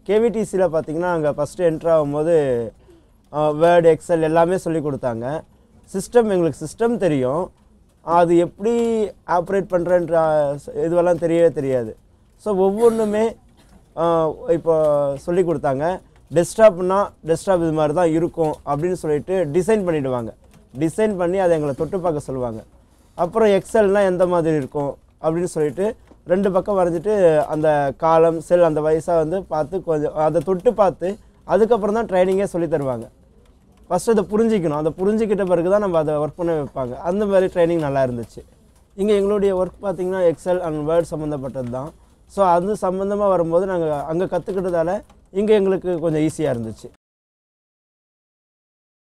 கேவிடிசியில் பார்த்தீங்கன்னா அங்கே first enter ஆகும்போது வேர்டு எக்ஸல் எல்லாமே சொல்லி கொடுத்தாங்க சிஸ்டம் எங்களுக்கு சிஸ்டம் தெரியும் அது எப்படி ஆப்ரேட் பண்ணுறன்ற இதுவெல்லாம் தெரியவே தெரியாது ஸோ ஒவ்வொன்றுமே இப்போ சொல்லி கொடுத்தாங்க டெஸ்க்டாப்னா டெஸ்க்டாப் இது மாதிரி தான் இருக்கும் அப்படின்னு சொல்லிட்டு டிசைன் பண்ணிடுவாங்க டிசைன் பண்ணி அதை எங்களை தொட்டு பார்க்க சொல்லுவாங்க அப்புறம் எக்ஸல்னா எந்த மாதிரி இருக்கும் அப்படின்னு சொல்லிட்டு ரெண்டு பக்கம் வரைஞ்சிட்டு அந்த காலம் செல் அந்த வயசாக வந்து பார்த்து கொஞ்சம் அதை தொட்டு பார்த்து அதுக்கப்புறம் தான் ட்ரைனிங்கே சொல்லி தருவாங்க ஃபஸ்ட்டு அதை புரிஞ்சிக்கணும் அதை புரிஞ்சிக்கிட்ட பிறகு தான் நம்ம அதை ஒர்க் பண்ண வைப்பாங்க அந்த மாதிரி ட்ரைனிங் நல்லா இருந்துச்சு இங்கே எங்களுடைய ஒர்க் பார்த்திங்கன்னா எக்ஸல் அண்ட் வேர்ட் சம்மந்தப்பட்டது தான் ஸோ அது சம்மந்தமாக வரும்போது நாங்கள் அங்கே கற்றுக்கிட்டதால இங்கே எங்களுக்கு கொஞ்சம் ஈஸியாக இருந்துச்சு